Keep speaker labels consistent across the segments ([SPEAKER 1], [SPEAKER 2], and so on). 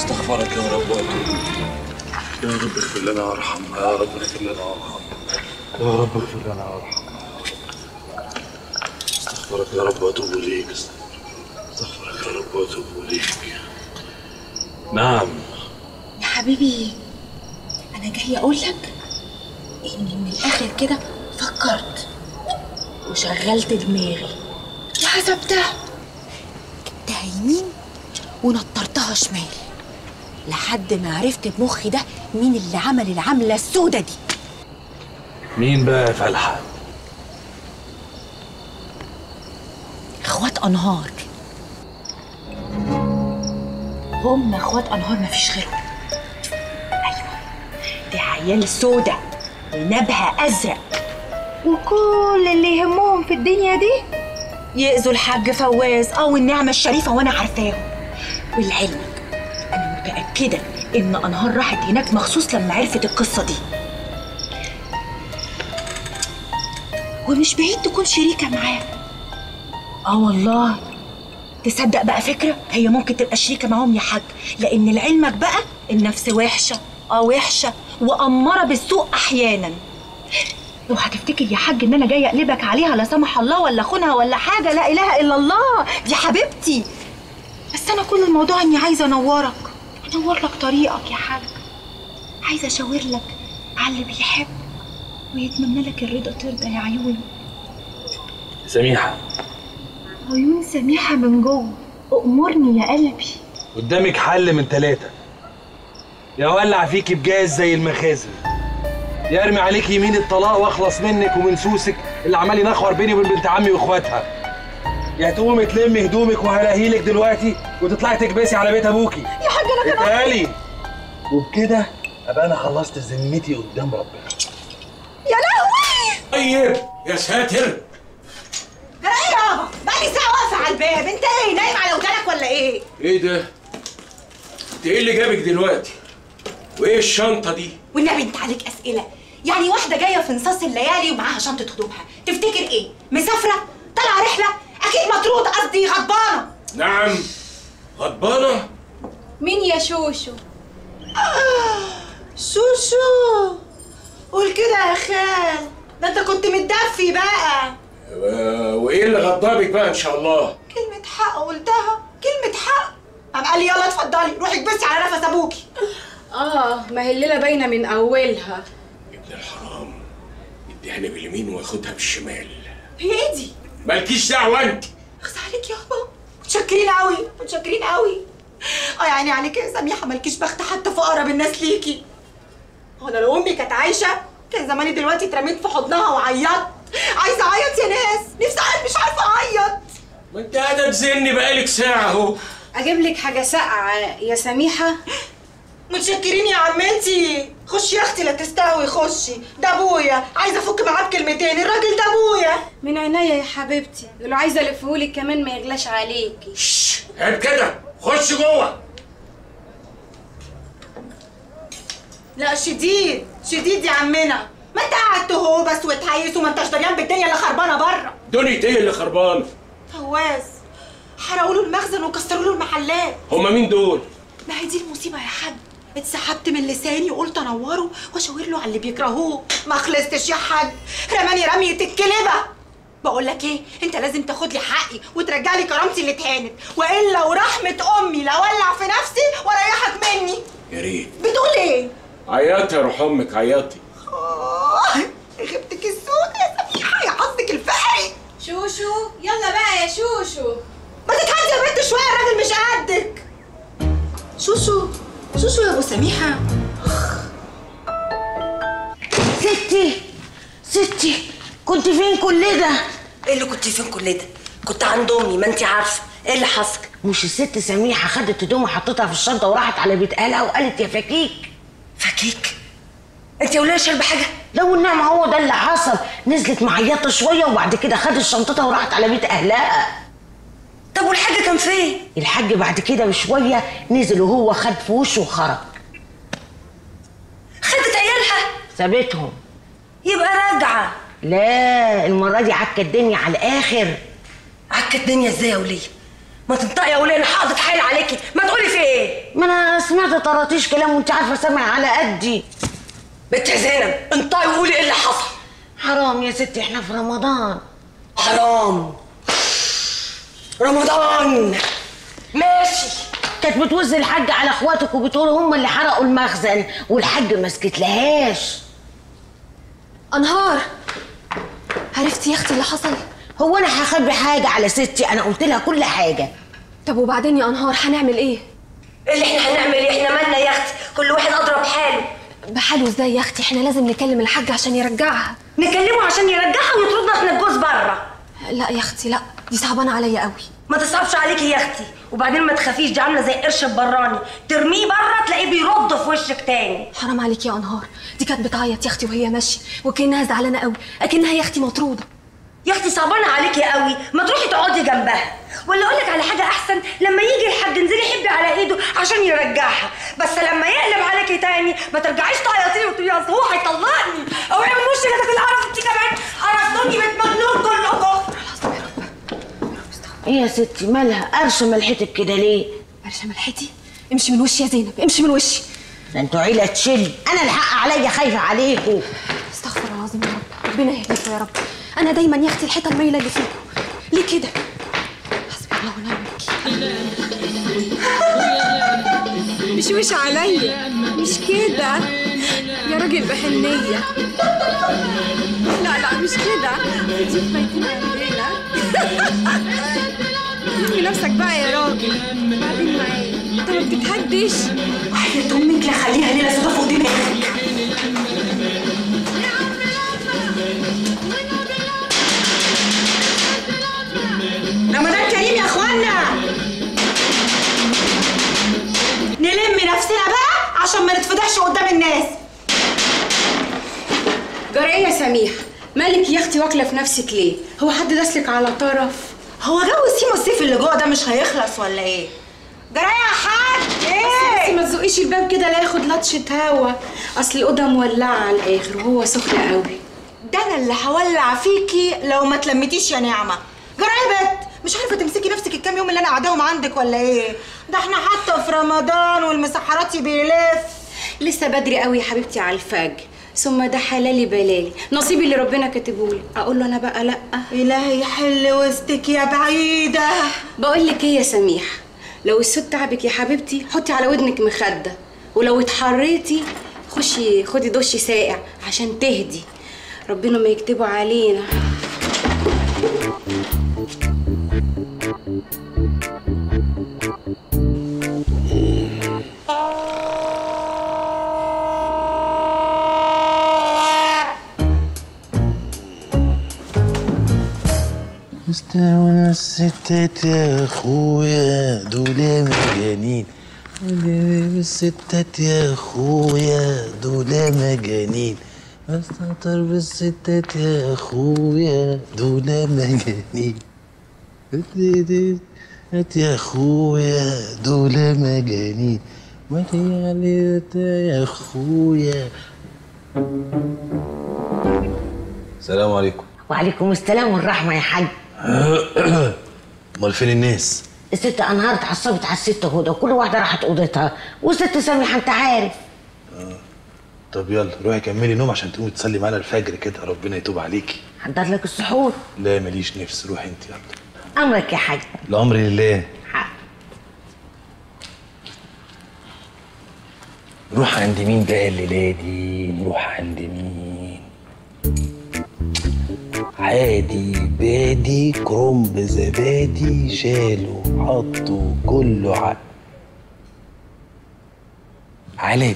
[SPEAKER 1] استغفرك يا رب واتوب يا رب اغفر لنا وارحمنا يا رب اغفر لنا وارحمنا يا رب اغفر لنا وارحمنا استغفرك يا رب واتوب اليك استغفرك يا رب واتوب اليك نعم
[SPEAKER 2] يا حبيبي انا جاي اقول لك اني من الاخر كده فكرت وشغلت دماغي وحسبتها جبتها يمين ونطرتها شمال لحد ما عرفت بمخي ده مين اللي عمل العملة السودة دي
[SPEAKER 1] مين بقى يا فلحة؟
[SPEAKER 2] اخوات انهار هم اخوات انهار مفيش غيرهم ايوه دي عيال سودة ونبها ازرق وكل اللي يهمهم في الدنيا دي يأذوا الحاج فواز او النعمة الشريفة وانا عارفاهم ولعلمك انا متأكدة ان انهار راحت هناك مخصوص لما عرفت القصة دي ومش بعيد تكون شريكة معاه اه والله تصدق بقى فكرة هي ممكن تبقى شريكة معاهم يا حاج لأن لعلمك بقى النفس وحشة اه وحشة وأمارة بالسوء أحيانا لو هتفتكر يا حاج ان انا جايه اقلبك عليها لا سمح الله ولا خونها ولا حاجه لا اله الا الله دي حبيبتي بس انا كل الموضوع اني عايزه انورك انور لك طريقك يا حاج عايزه اشاور لك على اللي بيحب ويتمنى لك الرضا ترضى يا عيوني
[SPEAKER 1] سميحة
[SPEAKER 2] عيون سميحه من جوه امرني يا قلبي
[SPEAKER 1] قدامك حل من ثلاثة يا ولع فيكي بجاز زي المخازن يا ارمي عليك يمين الطلاق واخلص منك ومن سوسك اللي عمال ينخور بيني وبين بنت عمي واخواتها يا تقومي تلمي هدومك وهلاهيلك دلوقتي وتطلعي تكبسي على بيت ابوكي
[SPEAKER 2] يا حاج انا كمان
[SPEAKER 1] اتقالي وبكده ابقى انا خلصت ذمتي قدام ربنا
[SPEAKER 2] يا لهوي
[SPEAKER 3] طيب يا ساتر
[SPEAKER 2] ده ايه يابا بقالي ساعه واقفه على الباب انت ايه نايم على ودانك ولا ايه
[SPEAKER 3] ايه ده انت ايه اللي جابك دلوقتي وايه الشنطه دي
[SPEAKER 2] والنبي انت عليك اسئله يعني واحده جايه في نصاص الليالي ومعاها شنطه هدومها تفتكر ايه مسافره طالعه رحله اكيد مطرود قصدي غضبانه
[SPEAKER 3] نعم غضبانه
[SPEAKER 4] مين يا شوشو
[SPEAKER 2] شوشو قول كده يا خال ده انت كنت متدفي بقى
[SPEAKER 3] و- وايه اللي غضبك بقى ان شاء الله
[SPEAKER 2] كلمه حق قلتها كلمه حق قام قال لي يلا اتفضلي روحي اكبسي على نفس ابوكي
[SPEAKER 4] اه ما هي الليله باينه من اولها
[SPEAKER 3] ابن الحرام اديها باليمين واخدها بالشمال
[SPEAKER 2] هي ايه دي
[SPEAKER 3] مالكيش دعوه انت
[SPEAKER 2] اخس عليك يابا متشكرين قوي متشكرين قوي اه يا عيني عليك يا سميحه مالكيش بخت حتى في اقرب الناس ليكي هو انا لو امي كانت عايشه كان زماني دلوقتي اترميت في حضنها وعيطت عايزه اعيط يا ناس نفسي اعيط مش عارفه اعيط
[SPEAKER 3] ما انت قاعده تزني بقالك ساعه اهو
[SPEAKER 4] اجيب لك حاجه ساقعه يا سميحه
[SPEAKER 2] متشكرين يا عمتي خشي يا اختي لا تستهوي خشي ده ابويا عايزه افك معاه بكلمتين الراجل ده ابويا
[SPEAKER 4] من عينيا يا حبيبتي ولو عايزه الفهولك كمان ما يغلاش عليكي
[SPEAKER 3] شش عيب كده خش جوه
[SPEAKER 2] لا شديد شديد يا عمنا ما انت قاعد تهوبس وتهيس وما انتش دريان بالدنيا اللي خربانه بره
[SPEAKER 3] دنيا ايه اللي خربانه
[SPEAKER 2] فواز حرقوا له المخزن وكسروا له المحلات
[SPEAKER 3] هما مين دول
[SPEAKER 2] ما هي دي المصيبه يا حاج اتسحبت من لساني وقلت انوره واشاور له على اللي بيكرهوه ما خلصتش يا حاج رماني رميه الكلبه بقول لك ايه انت لازم تاخد لي حقي وترجع لي كرامتي اللي اتهانت والا ورحمه امي لا ولع في نفسي واريحك مني
[SPEAKER 3] يا ريت
[SPEAKER 2] بتقول ايه
[SPEAKER 3] عيطي يا روح امك عيطي
[SPEAKER 2] آه، غبتك السود يا سميحه يا حظك الفقري
[SPEAKER 4] شوشو يلا بقى يا شوشو
[SPEAKER 2] ما تتهدي يا بنت شويه الراجل مش قدك شوشو شوشو يا ابو سميحه
[SPEAKER 5] ستي ستي كنت فين كل ده
[SPEAKER 6] ايه اللي كنت فين كل ده؟ كنت عند امي ما انت عارفه ايه اللي حصل؟
[SPEAKER 5] مش الست سميحه خدت هدومها وحطتها في الشنطه وراحت على بيت اهلها وقالت يا فكيك
[SPEAKER 6] فكيك انت يا وليه شاربه حاجه؟
[SPEAKER 5] لو النعمه هو ده اللي حصل نزلت معيطه شويه وبعد كده خدت شنطتها وراحت على بيت اهلها
[SPEAKER 6] طب والحاجه كان فين؟
[SPEAKER 5] الحاج بعد كده بشويه نزل وهو خد في وشه وخرج
[SPEAKER 6] خدت عيالها
[SPEAKER 5] سابتهم
[SPEAKER 6] يبقى راجعه
[SPEAKER 5] لا المره دي عكت الدنيا على الاخر
[SPEAKER 6] عكت الدنيا ازاي يا وليه؟ ما تنطقي يا وليه انا هقعد اتحايل عليكي ما تقولي في ايه؟
[SPEAKER 5] ما انا سمعت طراطيش كلام وانت عارفه سامع على قدي
[SPEAKER 6] بنت زينب انطقي وقولي ايه اللي حصل
[SPEAKER 5] حرام يا ستي احنا في رمضان
[SPEAKER 6] حرام رمضان ماشي
[SPEAKER 5] كانت بتوز الحاج على اخواتك وبتقول هم اللي حرقوا المخزن والحاج ما سكتلهاش
[SPEAKER 7] انهار عرفتي يا اختي اللي حصل
[SPEAKER 5] هو انا هخبي حاجه على ستي انا قلت لها كل حاجه
[SPEAKER 7] طب وبعدين يا انهار هنعمل ايه
[SPEAKER 6] ايه اللي احنا هنعمل ايه احنا مالنا يا اختي كل واحد اضرب حاله
[SPEAKER 7] بحاله ازاي يا اختي احنا لازم نكلم الحاج عشان يرجعها
[SPEAKER 6] نكلمه عشان يرجعها ويطردنا احنا الجوز بره
[SPEAKER 7] لا يا اختي لا دي صعبانه عليا قوي
[SPEAKER 6] ما تصعبش عليكي يا اختي وبعدين ما تخافيش دي عامله زي قرش البراني ترميه بره تلاقيه بيرد في وشك تاني
[SPEAKER 7] حرام عليك يا انهار دي كانت بتعيط يا اختي وهي ماشيه وكانها زعلانه قوي اكنها يا اختي مطروده
[SPEAKER 6] يا اختي صعبانه عليكي قوي ما تروحي تقعدي جنبها ولا اقول لك على حاجه احسن لما يجي الحاج انزلي حبي على ايده عشان يرجعها بس لما يقلب عليكي تاني ما ترجعيش تعيطي لي وتقولي اصل هو هيطلقني او اعمل وش كده كل عرف انت كمان عرفتوني بنت مجنون كلكم
[SPEAKER 5] ايه يا ستي مالها قرش ملحتك كده ليه
[SPEAKER 7] قرشه ملحتي امشي من وشي يا زينب امشي من وشي
[SPEAKER 5] ده انتوا عيله تشل انا الحق عليا خايفه عليكم
[SPEAKER 7] استغفر الله العظيم يا رب ربنا يهديكوا يا رب انا دايما يا اختي الحيطه المايله اللي فيكم ليه كده حسبي الله ونعم الوكيل
[SPEAKER 4] مش وش عليا مش كده يا راجل بحنية لا لا مش كده دي فايتين علينا ارمي نفسك بقى يا راجل بعدين معايا انت ما بتتهدش
[SPEAKER 6] وحياة امك لا خليها ليله سودا فوق دماغك
[SPEAKER 2] رمضان كريم يا اخوانا نلم نفسنا بقى عشان ما نتفضحش قدام الناس
[SPEAKER 4] جرى ايه يا سميح مالك يا اختي واكله في نفسك ليه هو حد داسلك على طرف
[SPEAKER 2] هو جو سيما السيف اللي جوه ده مش هيخلص ولا ايه جرايه يا حاج
[SPEAKER 4] بس
[SPEAKER 2] ايه
[SPEAKER 4] ما تزقيش الباب كده لا ياخد لطشه هوا اصل الاوضه مولعه على الاخر وهو سخن قوي
[SPEAKER 2] ده انا اللي هولع فيكي لو ما تلمتيش يا نعمه جرايه يا بت مش عارفه تمسكي نفسك الكام يوم اللي انا قاعداهم عندك ولا ايه ده احنا حتى في رمضان والمسحراتي بيلف
[SPEAKER 4] لسه بدري قوي يا حبيبتي على الفجر ثم ده حلالي بلالي نصيبي اللي ربنا كاتبهولي اقول له انا بقى لا
[SPEAKER 2] الهي يحل وسطك يا بعيده
[SPEAKER 4] بقول لك ايه يا سميح لو الصوت تعبك يا حبيبتي حطي على ودنك مخده ولو اتحريتي خشي خدي دش ساقع عشان تهدي ربنا ما يكتبه علينا
[SPEAKER 8] مستوى الستات يا اخويا دول مجانين الستات يا اخويا دول مجانين استهتر بالستات يا اخويا دول مجانين هات يا اخويا دول مجانين ما علي يا اخويا
[SPEAKER 1] السلام عليكم
[SPEAKER 5] وعليكم السلام والرحمه يا حاج
[SPEAKER 1] امال فين الناس
[SPEAKER 5] الست انهار اتعصبت على الست هدى وكل واحده راحت اوضتها والست سامحه انت عارف
[SPEAKER 1] طب يلا روحي كملي نوم عشان تقومي تصلي معانا الفجر كده ربنا يتوب عليكي
[SPEAKER 5] حضر لك السحور
[SPEAKER 1] لا ماليش نفس روحي انت يلا
[SPEAKER 5] امرك يا حاج
[SPEAKER 1] الامر لله
[SPEAKER 5] حق.
[SPEAKER 8] نروح عند مين بقى الليلة دي نروح عند مين عادي بادي كرنب زبادي شالوا حطوا كله ع... علادي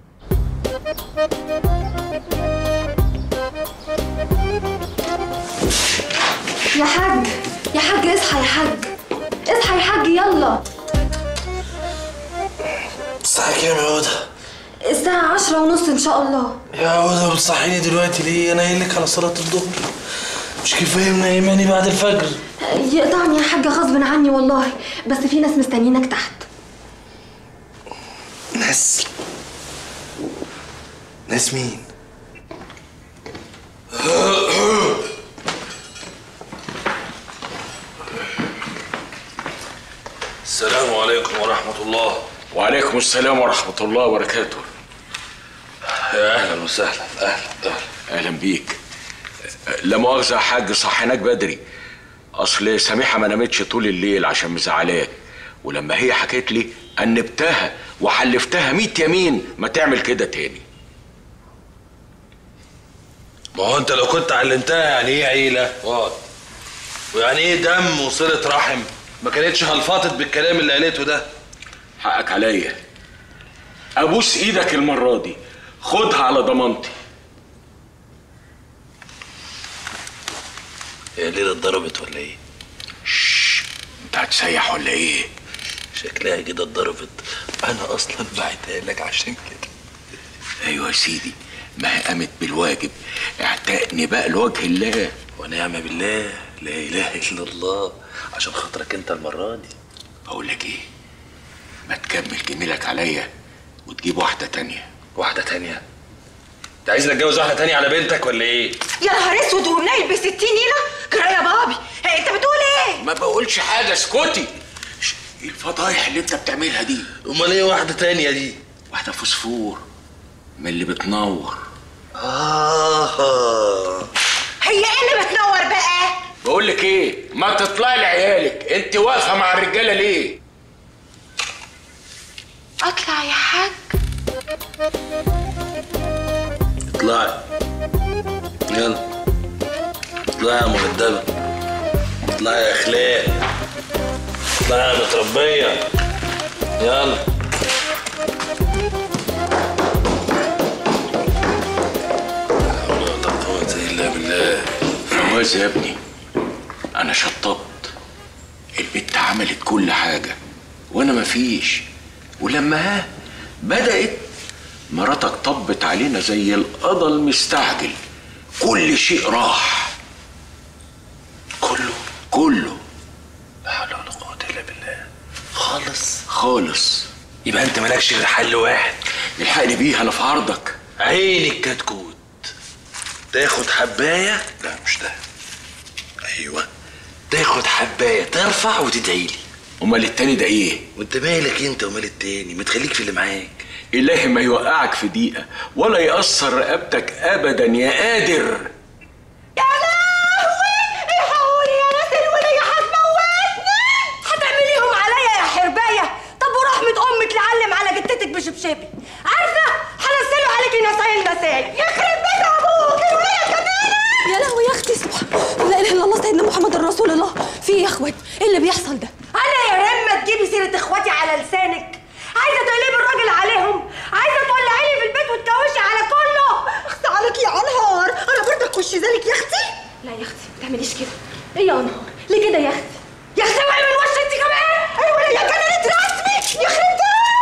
[SPEAKER 7] يا حاج يا حاج اصحى يا حاج اصحى يا حاج يلا
[SPEAKER 8] الساعة كام يا هدى؟
[SPEAKER 7] الساعة عشرة ونص إن شاء الله
[SPEAKER 8] يا هدى بتصحيني دلوقتي ليه؟ أنا قايل لك على صلاة الظهر مش كفاية منيماني بعد الفجر
[SPEAKER 7] يقطعني يا حاج غصب عني والله بس في ناس مستنيينك تحت
[SPEAKER 8] ناس ناس مين؟
[SPEAKER 3] السلام عليكم ورحمة الله وعليكم السلام ورحمة الله وبركاته
[SPEAKER 8] يا اهلا وسهلا اهلا اهلا
[SPEAKER 3] أهلا بيك لا مؤاخذة يا حاج صحيناك بدري أصل سميحة ما نامتش طول الليل عشان مزعلاك ولما هي حكت لي أنبتها وحلفتها ميت يمين ما تعمل كده تاني
[SPEAKER 8] ما هو انت لو كنت علمتها يعني ايه عيله اقعد ويعني ايه دم وصله رحم ما كانتش هلفطت بالكلام اللي قالته ده
[SPEAKER 3] حقك عليا أبوس إيدك المرة دي خدها على ضمانتي
[SPEAKER 8] هي ليلة اتضربت ولا ايه؟
[SPEAKER 3] أنت هتسيح ولا إيه؟
[SPEAKER 8] شكلها كده اتضربت انا اصلا بعتها لك عشان كده
[SPEAKER 3] أيوة يا سيدي ما هي قامت بالواجب اعتقني بقى لوجه الله
[SPEAKER 8] ونعم بالله لا اله الا الله عشان خاطرك انت المره دي
[SPEAKER 3] بقول لك ايه ما تكمل جميلك عليا وتجيب واحده تانية
[SPEAKER 8] واحده تانية انت عايزني اتجوز واحده تانية على بنتك ولا ايه؟
[SPEAKER 6] يا نهار اسود ومنيل ب 60 نيله جرى يا بابي هي انت بتقول ايه
[SPEAKER 3] ما بقولش حاجه اسكتي ش- ايه الفضايح اللي انت بتعملها دي
[SPEAKER 8] امال ايه واحده تانية دي؟
[SPEAKER 3] واحده فوسفور من اللي بتنور
[SPEAKER 8] اه
[SPEAKER 6] هي ايه اللي بتنور بقى
[SPEAKER 3] بقول لك ايه ما تطلعي لعيالك انت واقفه مع الرجاله ليه
[SPEAKER 6] اطلع يا حاج
[SPEAKER 8] اطلعي يلا اطلعي يا مؤدبة اطلعي يا اخلاق اطلعي يا متربية يلا لا حول ولا قوة الا بالله
[SPEAKER 3] فواز يا ابني انا شطبت البت عملت كل حاجه وانا مفيش ولما ها بدات مراتك طبت علينا زي القضا المستعجل كل شيء راح
[SPEAKER 8] كله
[SPEAKER 3] كله
[SPEAKER 8] لا حول ولا قوة الا بالله خالص
[SPEAKER 3] خالص
[SPEAKER 8] يبقى انت مالكش غير حل واحد
[SPEAKER 3] الحقني بيه انا في عرضك
[SPEAKER 8] عيني الكتكوت تاخد حباية لا مش ده ايوه تاخد حباية ترفع وتدعي لي
[SPEAKER 3] امال التاني ده ايه
[SPEAKER 8] وانت مالك انت ومال التاني ما تخليك في اللي معاك
[SPEAKER 3] الهي ما يوقعك في دقيقه ولا يأثر رقبتك ابدا يا قادر
[SPEAKER 6] يا لهوي الحقوني يا ناس الولية هتموتني هتعمليهم عليا يا حرباية طب ورحمة أمك لعلم على جتتك بشبشبي عارفة هنزله عليكي نسايل نسايل يخرب بيت أبوك الولية كمان
[SPEAKER 7] يا لهوي يا اختي سبحان لا اله الا الله سيدنا محمد رسول الله في ايه يا اخوات ايه اللي بيحصل ده
[SPEAKER 6] أنا يا رمة تجيبي سيرة إخواتي على لسانك عايزة تقلبي الراجل عليهم عايزة تولعي لي في البيت وتكوشي على كله اخص عليك يا انهار أنا برضه أخش ذلك يا أختي
[SPEAKER 7] لا يا اختي ما تعمليش كده ايه يا انهار ليه كده يا اختي
[SPEAKER 6] يا اختي اوعي من وش انت كمان ايوه يا كانت رسمي يخرب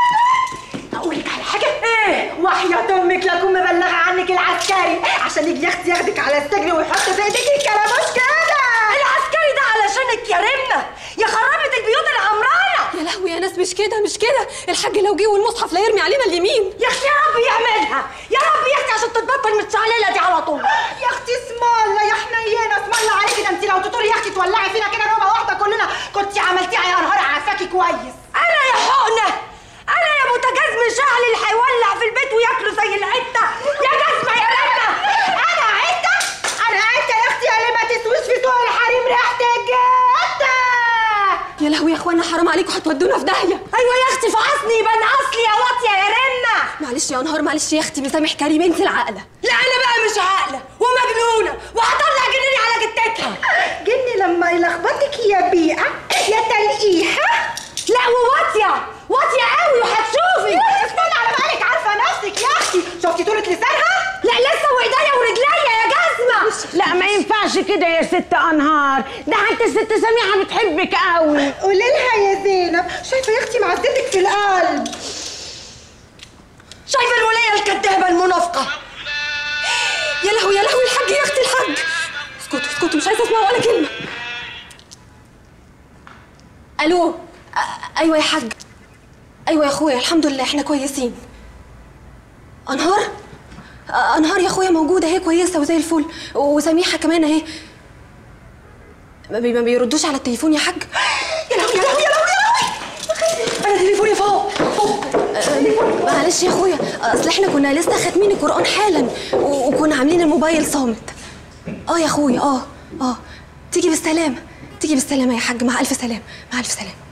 [SPEAKER 6] بيتك اقول لك على حاجه ايه وحياة امك لكم مبلغه عنك العسكري عشان يجي ياخد ياخدك على السجن ويحط في ايديك الكلاموش كده العسكري ده علشانك يا رمه يا خربت البيوت العمرانه
[SPEAKER 7] يا لهوي يا ناس مش كده مش كده الحاج لو جه والمصحف لا يرمي علينا اليمين
[SPEAKER 6] يا اختي يا رب يعملها يا رب يا اختي عشان تتبطل من الشعلله دي على طول يا اختي اسم الله يا حنينه اسم الله عليكي ده انت لو تطوري يا اختي تولعي فينا كده نوبه واحده كلنا كنت عملتيها يا نهار عارفاكي كويس انا يا حقنه انا يا بوتاجاز مشعل اللي هيولع في البيت وياكله زي العته يا جزمه يا رمه انا عته انا عته يا اختي اللي ما تسويش في سوق الحريم ريحتك جته
[SPEAKER 7] يا لهوي يا اخوانا حرام عليكم هتودونا في داهيه
[SPEAKER 6] ايوه يا اختي فعصني يبقى اصلي يا واطيه يا رمه
[SPEAKER 7] معلش يا انهار معلش يا اختي مسامح كريم انت العاقله
[SPEAKER 6] لا انا بقى مش عاقله ومجنونه وهطلع جنيني على جتتها جني لما يلخبطك يا بيئه يا تلقيحه لا وواطيه واطيه قوي وهتشوفي استنى على بالك عارفه نفسك يا اختي شفتي طولة لسانها لا لسه وايديا ورجليا يا جزمه
[SPEAKER 5] لا ما ينفعش كده يا ست انهار ده حتى الست سميحه بتحبك قوي
[SPEAKER 6] قولي لها يا زينب شايفه يا اختي معزتك في القلب شايفه الوليه الكدابه المنافقه
[SPEAKER 7] يا لهوي يا لهوي الحاج يا اختي الحاج اسكتوا اسكتوا مش عايزه اسمع ولا كلمه الو أ- ايوه يا حاج ايوه يا اخويا الحمد لله احنا كويسين انهار أ- انهار يا اخويا موجوده اهي كويسه وزي الفل وسميحه كمان اهي ما بي- ما بيردوش على التليفون يا حاج
[SPEAKER 6] يا لهوي يا لهوي يا لهوي يا لهوي انا تليفوني فوق فوق
[SPEAKER 7] معلش يا اخويا اصل احنا كنا لسه خاتمين القران حالا و- وكنا عاملين الموبايل صامت اه يا اخويا اه اه تيجي بالسلامه تيجي بالسلامه يا حاج مع الف سلامه مع الف سلامه